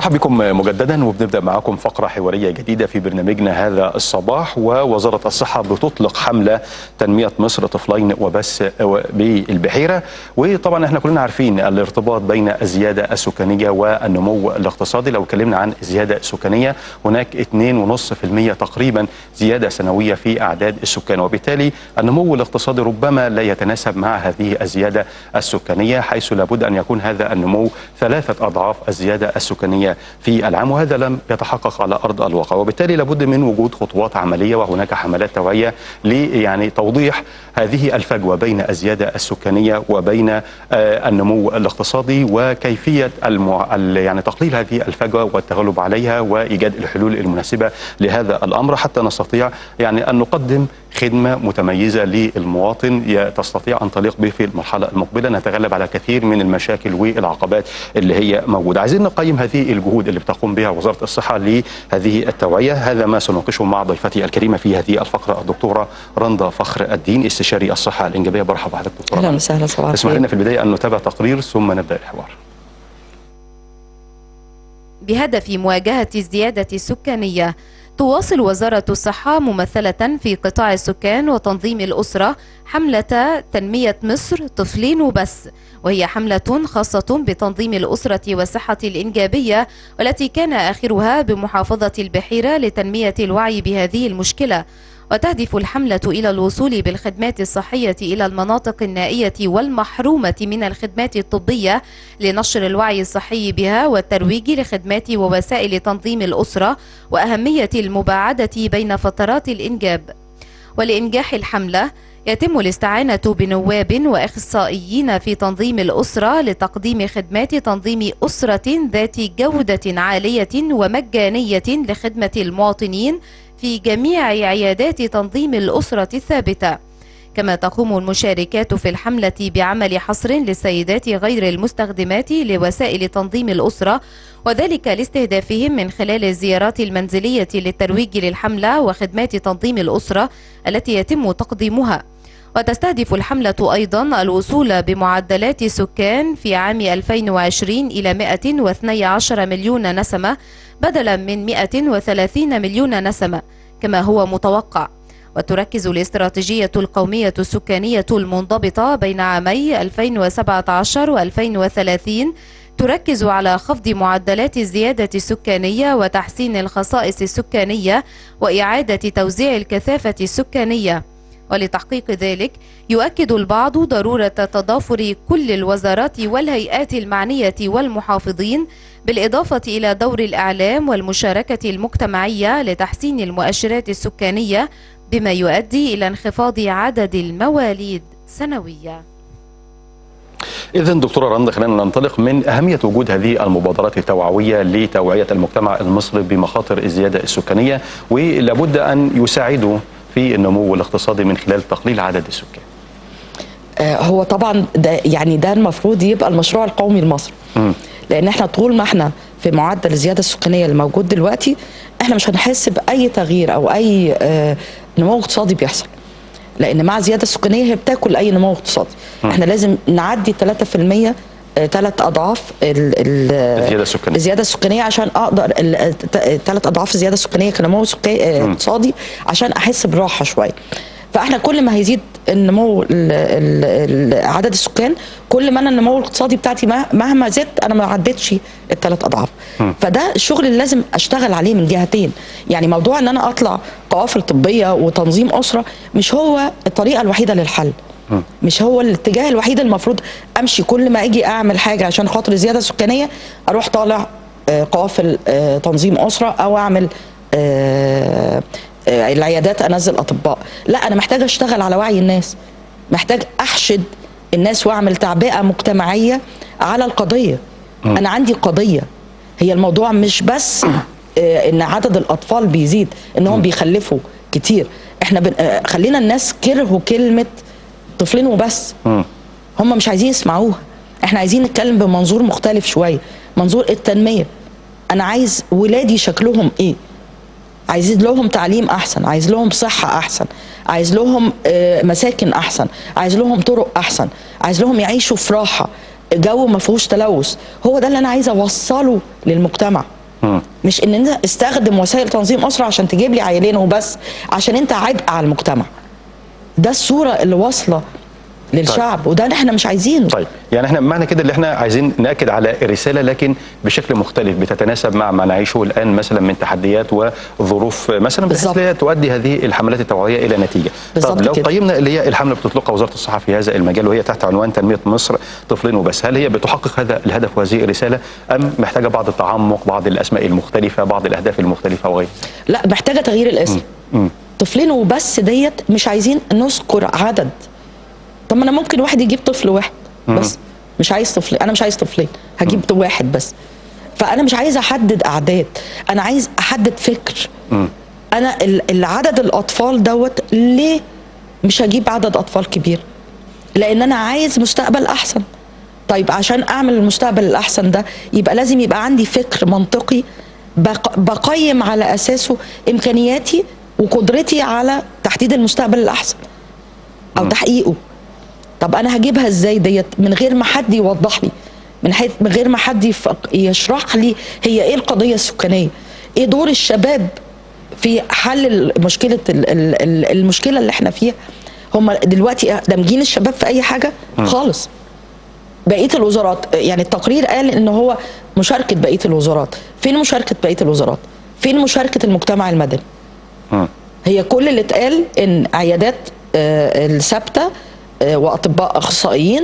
برحب بكم مجددا وبنبدا معاكم فقره حواريه جديده في برنامجنا هذا الصباح ووزاره الصحه بتطلق حمله تنميه مصر طفلين وبس بالبحيره وطبعا احنا كلنا عارفين الارتباط بين الزياده السكانيه والنمو الاقتصادي لو اتكلمنا عن الزياده السكانيه هناك 2.5% تقريبا زياده سنويه في اعداد السكان وبالتالي النمو الاقتصادي ربما لا يتناسب مع هذه الزياده السكانيه حيث لابد ان يكون هذا النمو ثلاثه اضعاف الزياده السكانيه في العام وهذا لم يتحقق على ارض الواقع وبالتالي لابد من وجود خطوات عمليه وهناك حملات توعيه ل يعني توضيح هذه الفجوه بين الزياده السكانيه وبين آه النمو الاقتصادي وكيفيه المع... يعني تقليل هذه الفجوه والتغلب عليها وايجاد الحلول المناسبه لهذا الامر حتى نستطيع يعني ان نقدم خدمه متميزه للمواطن تستطيع ان تليق به في المرحله المقبله نتغلب على كثير من المشاكل والعقبات اللي هي موجوده عايزين نقيم هذه الجهود اللي بتقوم بها وزاره الصحه لهذه التوعيه هذا ما سنناقشه مع ضيفتي الكريمه في هذه الفقره الدكتوره رندا فخر الدين استشاري الصحه الانجابيه برحب بحضرتك دكتوره اهلا وسهلا صباح اسمح لنا في البدايه ان نتابع تقرير ثم نبدا الحوار بهدف مواجهه الزياده السكانيه تواصل وزارة الصحة ممثلة في قطاع السكان وتنظيم الأسرة حملة تنمية مصر طفلين وبس وهي حملة خاصة بتنظيم الأسرة والصحة الإنجابية والتي كان آخرها بمحافظة البحيرة لتنمية الوعي بهذه المشكلة وتهدف الحملة إلى الوصول بالخدمات الصحية إلى المناطق النائية والمحرومة من الخدمات الطبية لنشر الوعي الصحي بها والترويج لخدمات ووسائل تنظيم الأسرة وأهمية المباعدة بين فترات الإنجاب ولإنجاح الحملة يتم الاستعانة بنواب وأخصائيين في تنظيم الأسرة لتقديم خدمات تنظيم أسرة ذات جودة عالية ومجانية لخدمة المواطنين في جميع عيادات تنظيم الأسرة الثابتة كما تقوم المشاركات في الحملة بعمل حصر للسيدات غير المستخدمات لوسائل تنظيم الأسرة وذلك لاستهدافهم من خلال الزيارات المنزلية للترويج للحملة وخدمات تنظيم الأسرة التي يتم تقديمها وتستهدف الحملة أيضا الوصول بمعدلات السكان في عام 2020 إلى 112 مليون نسمة بدلا من 130 مليون نسمة كما هو متوقع وتركز الاستراتيجية القومية السكانية المنضبطة بين عامي 2017 و2030 تركز على خفض معدلات الزيادة السكانية وتحسين الخصائص السكانية وإعادة توزيع الكثافة السكانية ولتحقيق ذلك يؤكد البعض ضرورة تضافر كل الوزارات والهيئات المعنية والمحافظين بالإضافة إلى دور الإعلام والمشاركة المجتمعية لتحسين المؤشرات السكانية بما يؤدي إلى انخفاض عدد المواليد سنويا إذا دكتورة رندا خلينا ننطلق من أهمية وجود هذه المبادرات التوعوية لتوعية المجتمع المصري بمخاطر الزيادة السكانية ولابد أن يساعدوا في النمو الاقتصادي من خلال تقليل عدد السكان هو طبعا ده يعني ده المفروض يبقى المشروع القومي المصري لان احنا طول ما احنا في معدل الزياده السكانيه اللي موجود دلوقتي احنا مش هنحس باي تغيير او اي نمو اقتصادي بيحصل لان مع الزياده السكانيه هي بتاكل اي نمو اقتصادي م. احنا لازم نعدي 3% ثلاث اضعاف الزياده السكانيه الزياده السكانيه عشان اقدر ثلاث اضعاف الزياده السكانيه كنمو اقتصادي عشان احس براحه شويه فاحنا كل ما هيزيد النمو عدد السكان كل ما انا النمو الاقتصادي بتاعتي مهما زدت انا ما عدتش الثلاث اضعاف فده الشغل اللي لازم اشتغل عليه من جهتين يعني موضوع ان انا اطلع قوافل طبيه وتنظيم اسره مش هو الطريقه الوحيده للحل مش هو الاتجاه الوحيد المفروض امشي كل ما اجي اعمل حاجه عشان خاطر الزياده السكانيه اروح طالع قوافل تنظيم اسره او اعمل العيادات انزل اطباء لا انا محتاجه اشتغل على وعي الناس محتاج احشد الناس واعمل تعبئه مجتمعيه على القضيه م. انا عندي قضيه هي الموضوع مش بس ان عدد الاطفال بيزيد انهم م. بيخلفوا كتير احنا بن... خلينا الناس كرهوا كلمه طفلين وبس م. هم مش عايزين يسمعوها احنا عايزين نتكلم بمنظور مختلف شويه منظور التنميه انا عايز ولادي شكلهم ايه عايز لهم تعليم احسن عايز لهم صحه احسن عايز لهم مساكن احسن عايز لهم طرق احسن عايز لهم يعيشوا في راحه جو ما فيهوش تلوث هو ده اللي انا عايزه اوصله للمجتمع مم. مش ان انت استخدم وسائل تنظيم اسره عشان تجيب لي عيلين وبس عشان انت عبء على المجتمع ده الصوره اللي واصله للشعب وده احنا مش عايزينه طيب يعني احنا معنى كده اللي احنا عايزين ناكد على الرساله لكن بشكل مختلف بتتناسب مع ما نعيشه الان مثلا من تحديات وظروف مثلا بحيث بالظبط. لا تؤدي هذه الحملات التوعويه الى نتيجه. بالظبط طب لو كده. قيمنا اللي هي الحمله بتطلقها وزاره الصحه في هذا المجال وهي تحت عنوان تنميه مصر طفلين وبس، هل هي بتحقق هذا الهدف وهذه الرساله ام محتاجه بعض التعمق، بعض الاسماء المختلفه، بعض الاهداف المختلفه وغيره؟ لا محتاجه تغيير الاسم مم. طفلين وبس ديت مش عايزين نذكر عدد طب ما انا ممكن واحد يجيب طفل واحد بس مش عايز طفلين انا مش عايز طفلين هجيب واحد بس فانا مش عايز احدد اعداد انا عايز احدد فكر انا ال- العدد الاطفال دوت ليه مش هجيب عدد اطفال كبير لان انا عايز مستقبل احسن طيب عشان اعمل المستقبل الاحسن ده يبقى لازم يبقى عندي فكر منطقي بق- بقيم على اساسه امكانياتي وقدرتي على تحديد المستقبل الاحسن او تحقيقه طب انا هجيبها ازاي ديت من غير ما حد يوضح لي من حيث من غير ما حد يفق- يشرح لي هي ايه القضيه السكانيه ايه دور الشباب في حل ال- مشكله ال- ال- ال- المشكله اللي احنا فيها هم دلوقتي دامجين الشباب في اي حاجه خالص بقيه الوزارات يعني التقرير قال ان هو مشاركه بقيه الوزارات فين مشاركه بقيه الوزارات فين مشاركه المجتمع المدني مم. هي كل اللي اتقال ان عيادات آه، الثابته آه، واطباء اخصائيين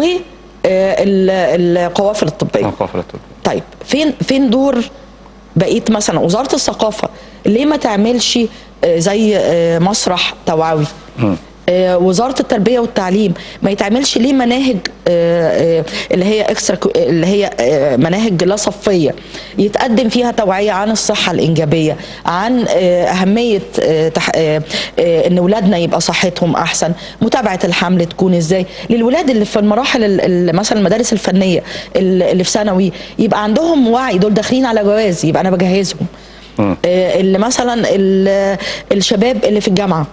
والقوافل الطبيه القافله الطبية. طيب فين فين دور بقيه مثلا وزاره الثقافه ليه ما تعملش آه، زي آه، مسرح توعوي آه، وزاره التربيه والتعليم ما يتعملش ليه مناهج آه، آه، اللي هي اكسترا اللي هي آه، مناهج لا صفيه يتقدم فيها توعيه عن الصحه الانجابيه عن آه، اهميه آه، تح- آه، آه، ان اولادنا يبقى صحتهم احسن متابعه الحمل تكون ازاي للولاد اللي في المراحل ال- ال- مثلا المدارس الفنيه ال- اللي في ثانوي يبقى عندهم وعي دول داخلين على جواز يبقى انا بجهزهم آه، اللي مثلا ال- الشباب اللي في الجامعه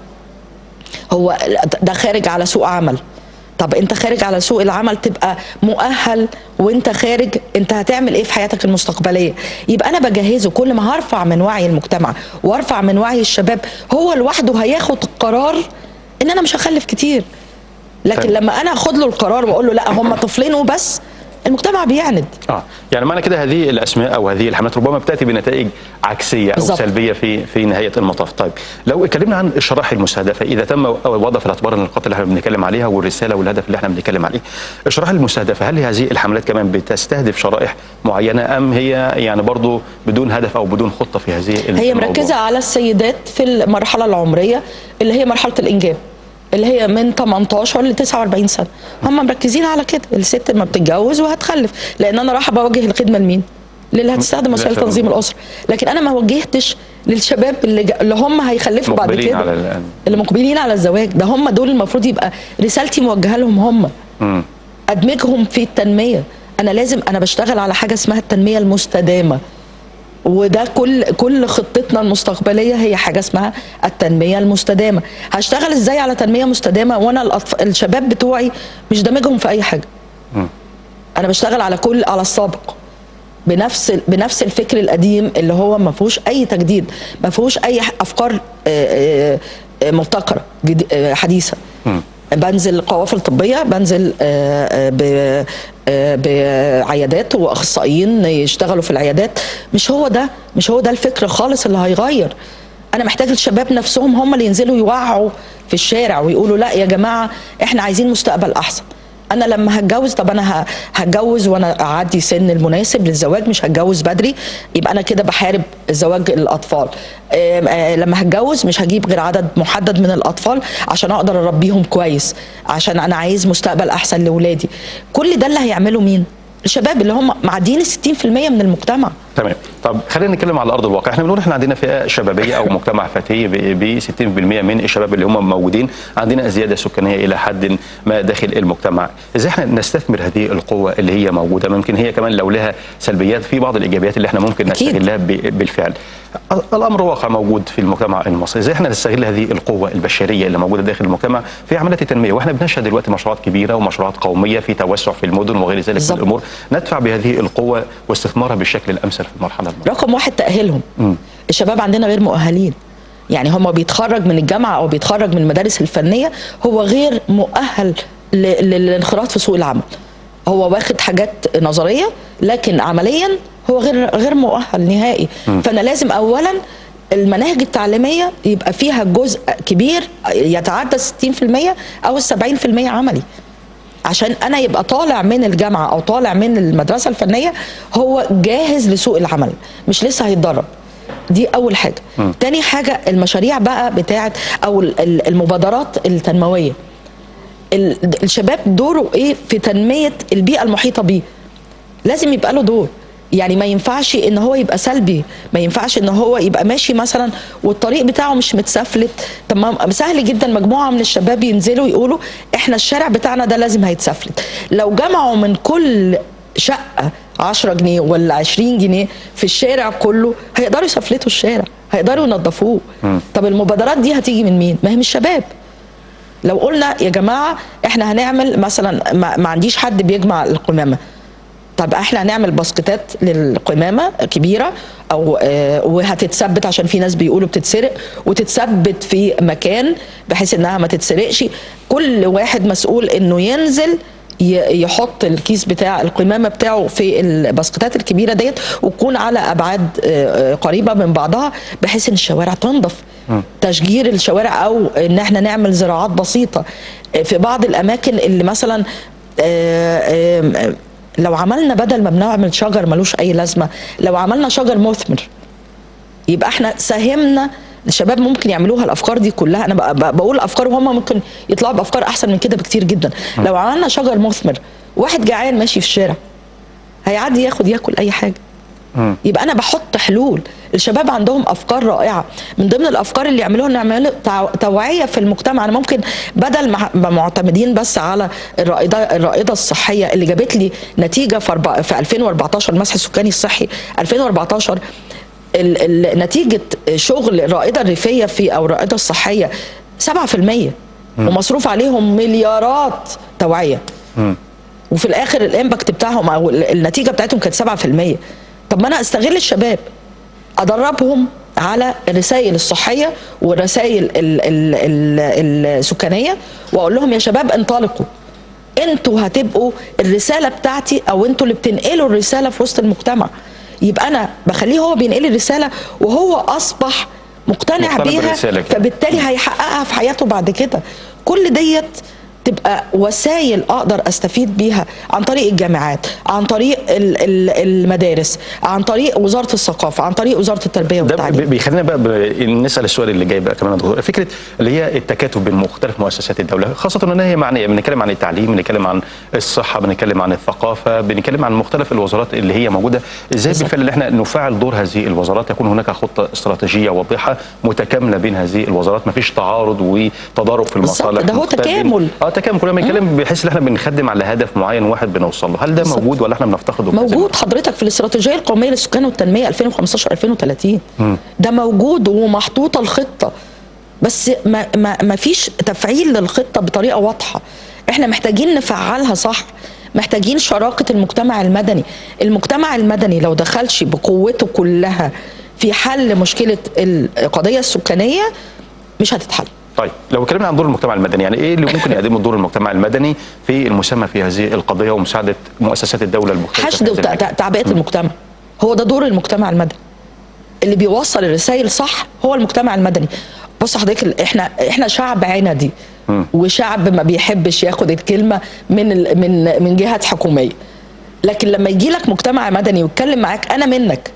هو ده خارج على سوق عمل طب انت خارج على سوق العمل تبقى مؤهل وانت خارج انت هتعمل ايه في حياتك المستقبليه يبقى انا بجهزه كل ما هرفع من وعي المجتمع وارفع من وعي الشباب هو لوحده هياخد القرار ان انا مش هخلف كتير لكن طيب. لما انا اخد له القرار واقول له لا هم طفلين وبس المجتمع بيعند اه يعني معنى كده هذه الاسماء او هذه الحملات ربما بتاتي بنتائج عكسيه او بالظبط. سلبيه في في نهايه المطاف طيب لو اتكلمنا عن الشرائح المستهدفه اذا تم وضع في الاعتبار النقاط اللي احنا بنتكلم عليها والرساله والهدف اللي احنا بنتكلم عليه الشرائح المستهدفه هل هذه الحملات كمان بتستهدف شرائح معينه ام هي يعني برضو بدون هدف او بدون خطه في هذه هي الموضوع؟ مركزه على السيدات في المرحله العمريه اللي هي مرحله الانجاب اللي هي من 18 ل 49 سنه هم مركزين على كده الست ما بتتجوز وهتخلف لان انا رايحه بوجه الخدمه لمين للي هتستخدم وسائل للشباب. تنظيم الاسره لكن انا ما وجهتش للشباب اللي, ج... اللي هم هيخلفوا بعد مقبلين كده على ال- اللي مقبلين على الزواج ده هم دول المفروض يبقى رسالتي موجهه لهم هم مم. ادمجهم في التنميه انا لازم انا بشتغل على حاجه اسمها التنميه المستدامه وده كل كل خطتنا المستقبليه هي حاجه اسمها التنميه المستدامه هشتغل ازاي على تنميه مستدامه وانا الأطف... الشباب بتوعي مش دامجهم في اي حاجه انا بشتغل على كل على السابق بنفس بنفس الفكر القديم اللي هو ما فيهوش اي تجديد ما فيهوش اي افكار آه، آه، آه، مبتكره جدي- آه، حديثه بنزل قوافل طبيه بنزل آه، آه، ب- آه، بعيادات واخصائيين يشتغلوا في العيادات مش هو ده مش هو ده الفكر خالص اللي هيغير انا محتاج الشباب نفسهم هم اللي ينزلوا يوعوا في الشارع ويقولوا لا يا جماعه احنا عايزين مستقبل احسن انا لما هتجوز طب انا ه- هتجوز وانا اعدي سن المناسب للزواج مش هتجوز بدري يبقى انا كده بحارب زواج الاطفال آم، آه، لما هتجوز مش هجيب غير عدد محدد من الاطفال عشان اقدر اربيهم كويس عشان انا عايز مستقبل احسن لاولادي كل ده اللي هيعمله مين الشباب اللي هم معديين ال 60% من المجتمع تمام طب خلينا نتكلم على ارض الواقع احنا بنقول احنا عندنا فئه شبابيه او مجتمع فتي ب 60% من الشباب اللي هم موجودين عندنا زياده سكانيه الى حد ما داخل المجتمع ازاي احنا نستثمر هذه القوه اللي هي موجوده ممكن هي كمان لو لها سلبيات في بعض الايجابيات اللي احنا ممكن أكيد. نستغلها ب- بالفعل الامر واقع موجود في المجتمع المصري ازاي احنا نستغل هذه القوه البشريه اللي موجوده داخل المجتمع في عمليات التنميه واحنا بنشهد دلوقتي مشروعات كبيره ومشروعات قوميه في توسع في المدن وغير ذلك من بالظبط. الامور ندفع بهذه القوه واستثمارها بالشكل الامثل في المرحله الماضيه رقم واحد تاهيلهم مم. الشباب عندنا غير مؤهلين يعني هم بيتخرج من الجامعه او بيتخرج من المدارس الفنيه هو غير مؤهل ل- للانخراط في سوق العمل هو واخد حاجات نظريه لكن عمليا هو غير غير مؤهل نهائي فانا لازم اولا المناهج التعليميه يبقى فيها جزء كبير يتعدى 60% او 70% عملي عشان انا يبقى طالع من الجامعه او طالع من المدرسه الفنيه هو جاهز لسوق العمل مش لسه هيتدرب دي اول حاجه م. تاني حاجه المشاريع بقى بتاعت او ال- ال- المبادرات التنمويه ال- الشباب دوره ايه في تنميه البيئه المحيطه بيه لازم يبقى له دور يعني ما ينفعش ان هو يبقى سلبي ما ينفعش ان هو يبقى ماشي مثلا والطريق بتاعه مش متسفلت طب ما سهل جدا مجموعه من الشباب ينزلوا يقولوا احنا الشارع بتاعنا ده لازم هيتسفلت لو جمعوا من كل شقه 10 جنيه ولا 20 جنيه في الشارع كله هيقدروا يسفلتوا الشارع هيقدروا ينظفوه طب المبادرات دي هتيجي من مين ما هي من الشباب لو قلنا يا جماعه احنا هنعمل مثلا ما, ما عنديش حد بيجمع القمامه طب احنا هنعمل باسكتات للقمامه كبيره او آه وهتتثبت عشان في ناس بيقولوا بتتسرق وتتثبت في مكان بحيث انها ما تتسرقش كل واحد مسؤول انه ينزل ي- يحط الكيس بتاع القمامه بتاعه في الباسكتات الكبيره ديت وتكون على ابعاد آه، آه، قريبه من بعضها بحيث ان الشوارع تنضف تشجير الشوارع او ان احنا نعمل زراعات بسيطه آه، في بعض الاماكن اللي مثلا آه، آه، لو عملنا بدل ما بنعمل شجر ملوش اي لازمه لو عملنا شجر مثمر يبقى احنا ساهمنا الشباب ممكن يعملوها الافكار دي كلها انا بق- بق- بقول افكار وهم ممكن يطلعوا بافكار احسن من كده بكتير جدا لو عملنا شجر مثمر واحد جعان ماشي في الشارع هيعدي ياخد ياكل اي حاجه يبقى انا بحط حلول الشباب عندهم افكار رائعه من ضمن الافكار اللي يعملوها نعمل تع- توعيه في المجتمع انا ممكن بدل ما ما معتمدين بس على الرائده الرائده الصحيه اللي جابت لي نتيجه في أربع- في 2014 المسح السكاني الصحي 2014 ال- ال- نتيجه شغل الرائده الريفيه في او الرائده الصحيه 7% ومصروف عليهم مليارات توعيه وفي الاخر الامباكت بتاعهم او ال- النتيجه بتاعتهم كانت 7% طب ما انا استغل الشباب ادربهم على الرسائل الصحيه والرسائل ال- ال- ال- السكانيه واقول لهم يا شباب انطلقوا انتوا هتبقوا الرساله بتاعتي او انتوا اللي بتنقلوا الرساله في وسط المجتمع يبقى انا بخليه هو بينقل الرساله وهو اصبح مقتنع, مقتنع بيها بالرسالة كده. فبالتالي هيحققها في حياته بعد كده كل ديت تبقى وسائل اقدر استفيد بيها عن طريق الجامعات عن طريق ال- ال- المدارس عن طريق وزاره الثقافه عن طريق وزاره التربيه ده والتعليم بي- بيخلينا بقى ب- نسال السؤال اللي جاي بقى كمان يا دكتور فكره اللي هي التكاتف بين مختلف مؤسسات الدوله خاصه ان هي معنيه بنتكلم عن التعليم بنتكلم عن الصحه بنتكلم عن الثقافه بنتكلم عن مختلف الوزارات اللي هي موجوده ازاي بالظبط. بالفعل ان احنا نفعل دور هذه الوزارات يكون هناك خطه استراتيجيه واضحه متكامله بين هذه الوزارات ما فيش تعارض وتضارب في بالظبط، المصالح ده هو مختلف. تكامل. اه تكامل كلنا بنتكلم بحيث ان احنا بنخدم على هدف معين واحد بنوصل له هل ده بالظبط. موجود ولا احنا بنفتقده موجود حضرتك في الاستراتيجيه القوميه للسكان والتنميه 2015 2030 ده موجود ومحطوطه الخطه بس ما, ما, ما فيش تفعيل للخطه بطريقه واضحه احنا محتاجين نفعلها صح محتاجين شراكه المجتمع المدني المجتمع المدني لو دخلش بقوته كلها في حل مشكله القضيه السكانيه مش هتتحل طيب لو اتكلمنا عن دور المجتمع المدني يعني ايه اللي ممكن يقدمه دور المجتمع المدني في المساهمه في هذه القضيه ومساعده مؤسسات الدوله المختلفه حشد في هذه المجال؟ وتعبئه المجتمع هو ده دور المجتمع المدني اللي بيوصل الرسائل صح هو المجتمع المدني بص حضرتك ال- احنا احنا شعب عندي وشعب ما بيحبش ياخد الكلمه من ال- من من جهات حكوميه لكن لما يجي لك مجتمع مدني ويتكلم معاك انا منك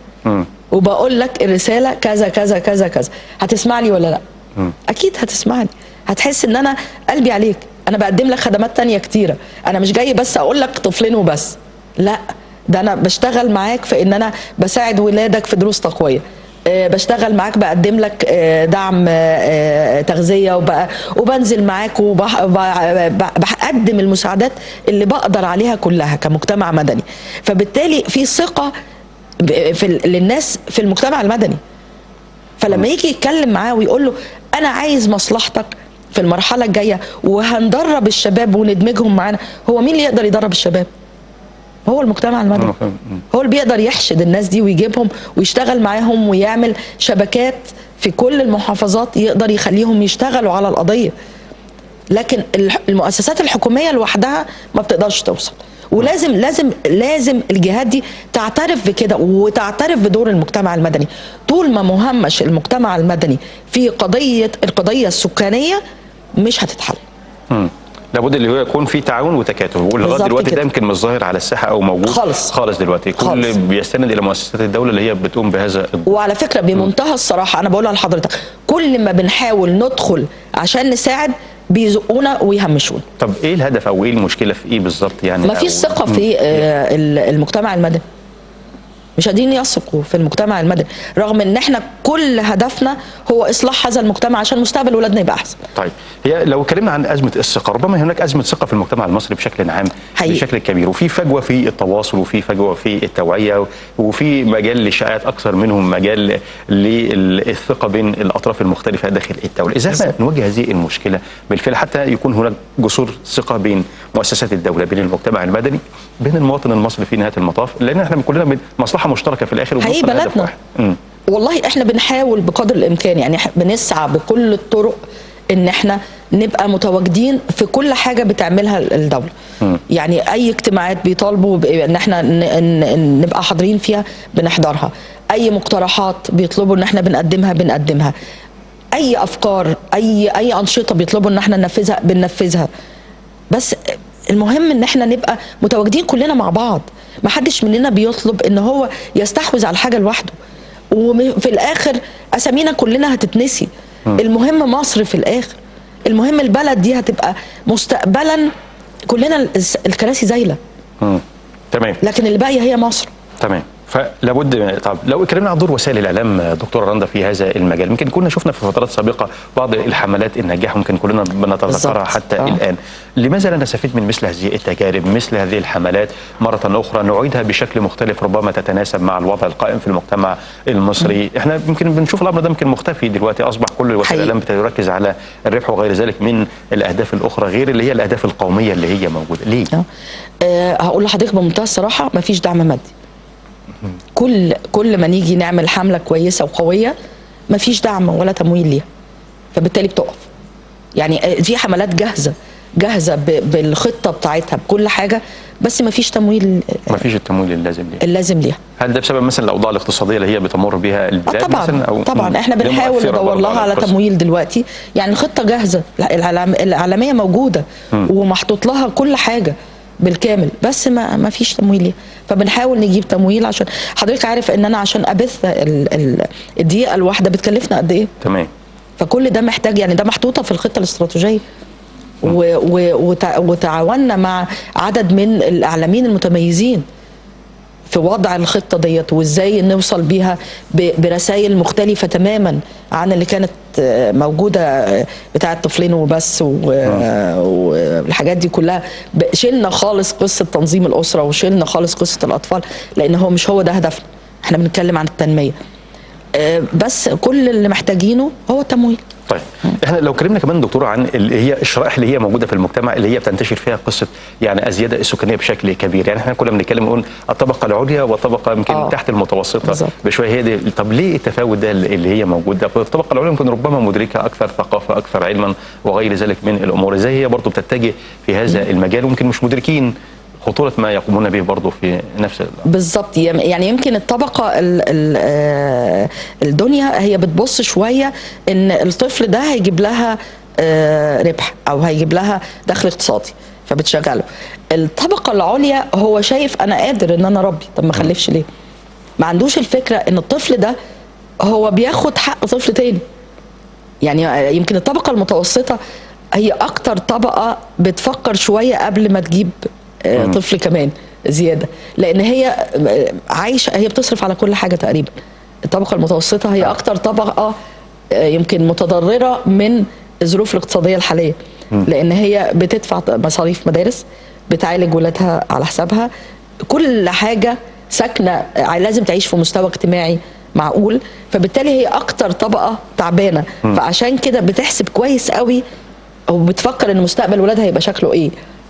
وبقول لك الرساله كذا كذا كذا كذا هتسمعني ولا لا اكيد هتسمعني هتحس ان انا قلبي عليك انا بقدم لك خدمات تانية كتيره انا مش جاي بس اقول لك طفلين وبس لا ده انا بشتغل معاك في ان انا بساعد ولادك في دروس تقويه آه، بشتغل معاك بقدم لك آه، دعم آه، آه، تغذيه وبقى وبنزل معاك وبقدم المساعدات اللي بقدر عليها كلها كمجتمع مدني فبالتالي في ثقه ب- في ال- للناس في المجتمع المدني فلما يجي يتكلم معاه ويقول له انا عايز مصلحتك في المرحله الجايه وهندرب الشباب وندمجهم معانا هو مين اللي يقدر يدرب الشباب هو المجتمع المدني مم. هو اللي بيقدر يحشد الناس دي ويجيبهم ويشتغل معاهم ويعمل شبكات في كل المحافظات يقدر يخليهم يشتغلوا على القضيه لكن الح- المؤسسات الحكوميه لوحدها ما بتقدرش توصل ولازم لازم لازم الجهات دي تعترف بكده وتعترف بدور المجتمع المدني طول ما مهمش المجتمع المدني في قضيه القضيه السكانيه مش هتتحل مم. لابد اللي هو يكون في تعاون وتكاتف ولغايه بالظبط دلوقتي ده كده. يمكن مش ظاهر على الساحه او موجود خالص. خالص دلوقتي كل خالص. بيستند الى مؤسسات الدوله اللي هي بتقوم بهذا الدور وعلى فكره بمنتهى الصراحه انا بقولها لحضرتك كل ما بنحاول ندخل عشان نساعد بيزقونا ويهمشونا طب ايه الهدف او ايه المشكله في ايه بالظبط يعني ما فيش أو- ثقه مم. في آه، ال- المجتمع المدني مش قادرين يثقوا في المجتمع المدني رغم ان احنا كل هدفنا هو اصلاح هذا المجتمع عشان مستقبل ولادنا يبقى احسن طيب هي لو اتكلمنا عن ازمه الثقه ربما هناك ازمه ثقه في المجتمع المصري بشكل عام حقيقي. بشكل كبير وفي فجوه في التواصل وفي فجوه في التوعيه وفي مجال للشائعات اكثر منهم مجال للثقه بين الاطراف المختلفه داخل الدوله ازاي احنا نواجه هذه المشكله بالفعل حتى يكون هناك جسور ثقه بين مؤسسات الدوله بين المجتمع المدني بين المواطن المصري في نهايه المطاف لان احنا كلنا من مصلحه مشتركه في الاخر حقيقي وبنوصل لهدف بلدنا. واحد. مم. والله احنا بنحاول بقدر الامكان يعني إح- بنسعى بكل الطرق ان احنا نبقى متواجدين في كل حاجه بتعملها الدوله يعني اي اجتماعات بيطالبوا ب- ان احنا ن- ن- نبقى حاضرين فيها بنحضرها اي مقترحات بيطلبوا ان احنا بنقدمها بنقدمها اي افكار اي اي انشطه بيطلبوا ان احنا ننفذها بننفذها بس المهم ان احنا نبقى متواجدين كلنا مع بعض ما حدش مننا بيطلب ان هو يستحوذ على الحاجه لوحده وفي الاخر اسامينا كلنا هتتنسي المهم مصر في الاخر المهم البلد دي هتبقى مستقبلا كلنا الس- الكراسي زايله مم. تمام لكن اللي باقيه هي مصر تمام فلابد طب لو اتكلمنا عن دور وسائل الاعلام دكتوره رندا في هذا المجال يمكن كنا شفنا في فترات سابقه بعض الحملات الناجحه ممكن كلنا بنتذكرها بالظبط. حتى آه. الان لماذا لا نستفيد من مثل هذه التجارب مثل هذه الحملات مره اخرى نعيدها بشكل مختلف ربما تتناسب مع الوضع القائم في المجتمع المصري احنا يمكن بنشوف الامر ده يمكن مختفي دلوقتي اصبح كل وسائل حقيقي. الاعلام بتركز على الربح وغير ذلك من الاهداف الاخرى غير اللي هي الاهداف القوميه اللي هي موجوده ليه آه. آه هقول لحضرتك بمنتهى الصراحه مفيش دعم مادي كل كل ما نيجي نعمل حمله كويسه وقويه مفيش دعم ولا تمويل ليها فبالتالي بتقف يعني آه، في حملات جاهزه جاهزه ب- بالخطه بتاعتها بكل حاجه بس مفيش تمويل ما فيش التمويل اللازم ليه اللازم ليها هل ده بسبب مثلا الاوضاع الاقتصاديه اللي هي بتمر بها اه البلاد طبعا مثلا او طبعا احنا دي بنحاول مؤثرة ندور برضه لها على القصة. تمويل دلوقتي يعني الخطه جاهزه العلام- العالميه موجوده ومحطوط لها كل حاجه بالكامل بس ما ما فيش تمويل ليها فبنحاول نجيب تمويل عشان حضرتك عارف ان انا عشان ابث ال- ال- الدقيقه الواحده بتكلفنا قد ايه تمام فكل ده محتاج يعني ده محطوطه في الخطه الاستراتيجيه و- و- وتع- وتعاوننا مع عدد من الاعلاميين المتميزين في وضع الخطه ديت وازاي نوصل بيها برسائل مختلفه تماما عن اللي كانت آه، موجوده آه، بتاعه طفلين وبس و- آه، والحاجات دي كلها ب- شلنا خالص قصه تنظيم الاسره وشلنا خالص قصه الاطفال لان هو مش هو ده هدفنا احنا بنتكلم عن التنميه آه، بس كل اللي محتاجينه هو التمويل طيب احنا لو اتكلمنا كمان دكتوره عن اللي هي الشرائح اللي هي موجوده في المجتمع اللي هي بتنتشر فيها قصه يعني الزياده السكانيه بشكل كبير يعني احنا كنا بنتكلم نقول الطبقه العليا والطبقه يمكن آه. تحت المتوسطه بالظبط. بشويه هي دي طب ليه التفاوت ده اللي هي موجوده الطبقه العليا يمكن ربما مدركه اكثر ثقافه اكثر علما وغير ذلك من الامور ازاي هي برضه بتتجه في هذا المجال ويمكن مش مدركين خطوره ما يقومون به برضه في نفس ال- بالظبط يم- يعني يمكن الطبقه ال ال آه، الدنيا هي بتبص شويه ان الطفل ده هيجيب لها آه، ربح او هيجيب لها دخل اقتصادي فبتشغله الطبقه العليا هو شايف انا قادر ان انا اربي طب ما اخلفش ليه ما عندوش الفكره ان الطفل ده هو بياخد حق طفل تاني يعني يمكن الطبقة المتوسطة هي أكتر طبقة بتفكر شوية قبل ما تجيب آه، طفل كمان زيادة لأن هي آه، عايشة هي بتصرف على كل حاجة تقريبا الطبقة المتوسطة هي أكتر طبقة آه، يمكن متضررة من الظروف الاقتصادية الحالية لأن هي بتدفع مصاريف مدارس بتعالج ولادها على حسابها كل حاجة ساكنة آه، لازم تعيش في مستوى اجتماعي معقول فبالتالي هي اكتر طبقه تعبانه فعشان كده بتحسب كويس قوي وبتفكر ان مستقبل ولادها هيبقى شكله ايه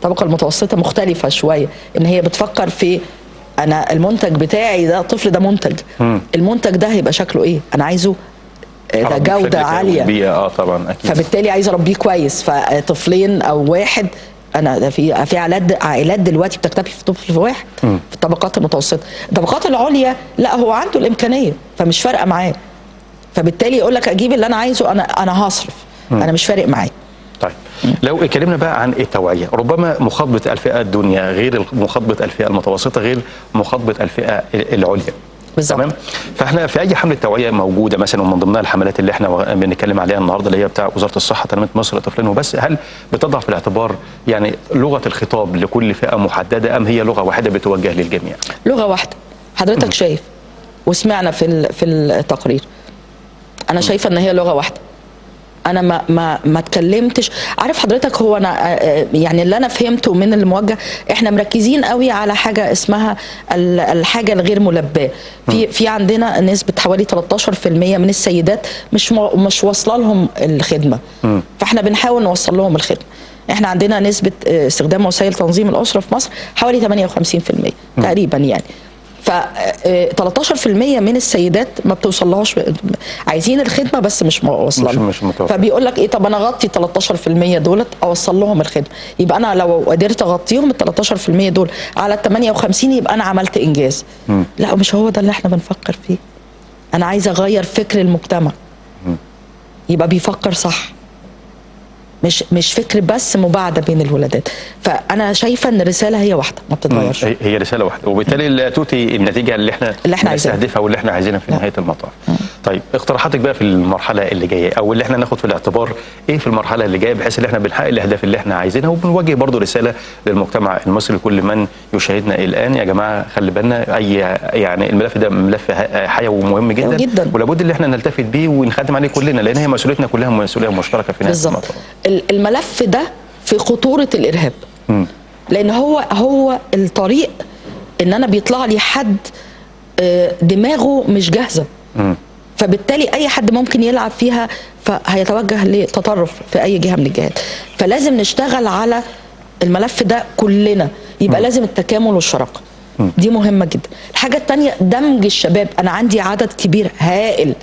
الطبقه المتوسطه مختلفه شويه ان هي بتفكر في انا المنتج بتاعي ده الطفل ده منتج المنتج ده هيبقى شكله ايه انا عايزه آه، ده طبعاً بشكل جوده عاليه بيئة اه طبعا اكيد فبالتالي عايز اربيه كويس فطفلين او واحد انا ده في في عائلات عائلات دلوقتي بتكتفي في طفل واحد في الطبقات المتوسطه الطبقات العليا لا هو عنده الامكانيه فمش فارقه معاه فبالتالي يقول لك اجيب اللي انا عايزه انا انا هصرف انا مش فارق معايا طيب لو اتكلمنا بقى عن التوعيه ربما مخاطبه الفئه الدنيا غير مخاطبه الفئه المتوسطه غير مخاطبه الفئه العليا بالظبط. تمام فاحنا في اي حمله توعيه موجوده مثلا ومن ضمنها الحملات اللي احنا بنتكلم عليها النهارده اللي هي بتاع وزاره الصحه تنميه مصر طفلين وبس هل بتضع في الاعتبار يعني لغه الخطاب لكل فئه محدده ام هي لغه واحده بتوجه للجميع لغه واحده حضرتك شايف وسمعنا في ال- في التقرير انا شايفه ان هي لغه واحده انا ما ما ما اتكلمتش عارف حضرتك هو انا آه، آه، يعني اللي انا فهمته من الموجه احنا مركزين قوي على حاجه اسمها ال- الحاجه الغير ملباه في في عندنا نسبه حوالي 13% من السيدات مش مو- مش واصله لهم الخدمه فاحنا بنحاول نوصل لهم الخدمه احنا عندنا نسبه آه، استخدام وسائل تنظيم الاسره في مصر حوالي 58% تقريبا يعني ف آه، 13% من السيدات ما بتوصلهاش عايزين الخدمه بس مش واصله مش- لهم. مش متوفر. فبيقول لك ايه طب انا اغطي 13% دولت اوصل لهم الخدمه يبقى انا لو قدرت اغطيهم ال 13% دول على ال 58 يبقى انا عملت انجاز لا مش هو ده اللي احنا بنفكر فيه انا عايزه اغير فكر المجتمع يبقى بيفكر صح مش مش فكر بس مباعده بين الولادات فانا شايفه ان الرساله هي واحده ما بتتغيرش هي- هي رساله واحده وبالتالي لا تؤتي النتيجه اللي احنا اللي احنا عايزينها. نستهدفها واللي احنا عايزينها في نهايه المطاف طيب اقتراحاتك بقى في المرحله اللي جايه او اللي احنا ناخد في الاعتبار ايه في المرحله اللي جايه بحيث ان احنا بنحقق الاهداف اللي احنا عايزينها وبنوجه برضو رساله للمجتمع المصري كل من يشاهدنا الان يا جماعه خلي بالنا اي يعني الملف ده ملف ه- حيوي ومهم جدا جداً. ولابد ان احنا نلتفت بيه ونخدم عليه كلنا لان هي مسؤوليتنا كلها مسؤوليه مشتركه في نهايه بالظبط المطاف ال- الملف ده في خطوره الارهاب مم. لان هو هو الطريق ان انا بيطلع لي حد آه، دماغه مش جاهزه مم. فبالتالي اي حد ممكن يلعب فيها فهيتوجه لتطرف في اي جهه من الجهات فلازم نشتغل على الملف ده كلنا يبقى لازم التكامل والشراكه دي مهمه جدا الحاجه الثانيه دمج الشباب انا عندي عدد كبير هائل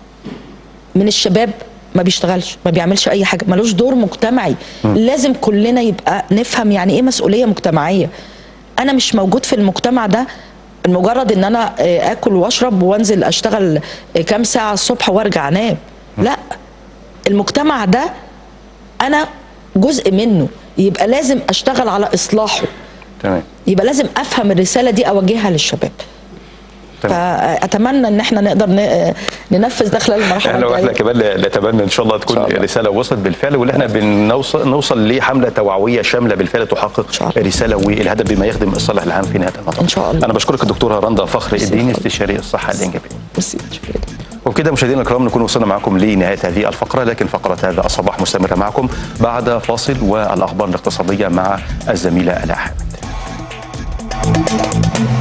من الشباب ما بيشتغلش ما بيعملش اي حاجه ملوش دور مجتمعي لازم كلنا يبقى نفهم يعني ايه مسؤوليه مجتمعيه انا مش موجود في المجتمع ده مجرد ان انا آه، اكل واشرب وانزل اشتغل آه، كام ساعه الصبح وارجع انام لا المجتمع ده انا جزء منه يبقى لازم اشتغل على اصلاحه تمام يبقى لازم افهم الرساله دي اوجهها للشباب تمام. فاتمنى ان احنا نقدر ن- ننفذ ده خلال المرحله احنا واحنا الجايه كمان نتمنى ان شاء الله تكون شاء الله. رساله وصلت بالفعل واللي احنا بنوصل نوصل لحمله توعويه شامله بالفعل تحقق شاء الله. رساله والهدف بما يخدم الصالح العام في نهايه المطاف. إن شاء الله. انا بشكرك الدكتوره رندا فخر ميرسي الدين خالص. استشاري الصحه الانجابيه. بصي شكرا وبكده مشاهدينا الكرام نكون وصلنا معكم لنهايه هذه الفقره لكن فقره هذا الصباح مستمره معكم بعد فاصل والاخبار الاقتصاديه مع الزميله الاء حامد.